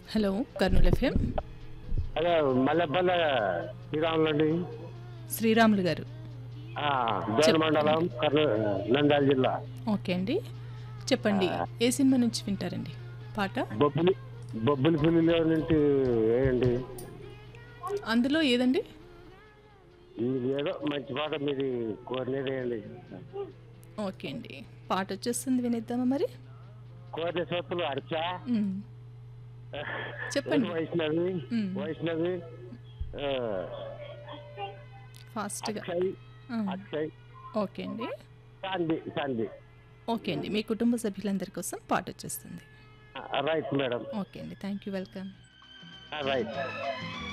Hello Kurnool FM అదే మల్లెపల్లె శ్రీరాములు అండి శ్రీరాములు గారు దేవర మండలం కర్నూలు నంద్యాల జిల్లా ఓకే అండి చెప్పండి ఏ సినిమా నుంచి వింటారండి పాట బొబ్బులి బొబ్బులి పులిలో నుంచి వేయండి అందులో ఏదండి ఇది ఏదో మంచి పాట మీది కోరినది వేయండి ఓకే అండి పాట వచ్చేస్తుంది వినేద్దామా మరి కోరిన సోతులు అర్చ మ్, చెప్పండి వైష్ణవి మ్. వైష్ణవి ఆ, ఫాస్ట్గా అక్షయ్ ఆ, అక్షయ్ ఓకే అండి శాంతి శాంతి ఓకే అండి మీ కుటుంబ సభ్యులందరి కోసం పాట వచ్చేస్తుంది రైట్ మేడం ఓకే అండి థ్యాంక్ యూ వెల్కమ్ రైట్